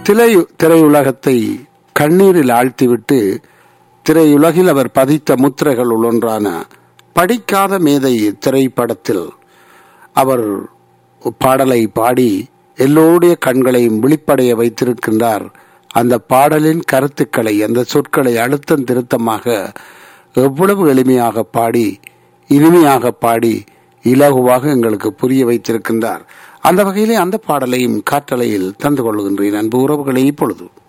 திரை திரையுலகத்தை கண்ணீரில் ஆழ்த்திவிட்டு திரையுலகில் அவர் பதித்த முத்திரைகளுள் ஒன்றான படிக்காத மேதை திரைப்படத்தில் அவர் பாடலை பாடி எல்லோருடைய கண்களையும் விழிப்படைய வைத்திருக்கின்றார் அந்த பாடலின் கருத்துக்களை அந்த சொற்களை அழுத்தம் திருத்தமாக எவ்வளவு எளிமையாக பாடி இனிமையாக பாடி இலகுவாக எங்களுக்கு புரிய வைத்திருக்கின்றார் அந்த வகையிலே அந்த பாடலையும் காற்றலையில் தந்து கொள்கின்றேன் அன்பு உறவுகளை இப்பொழுது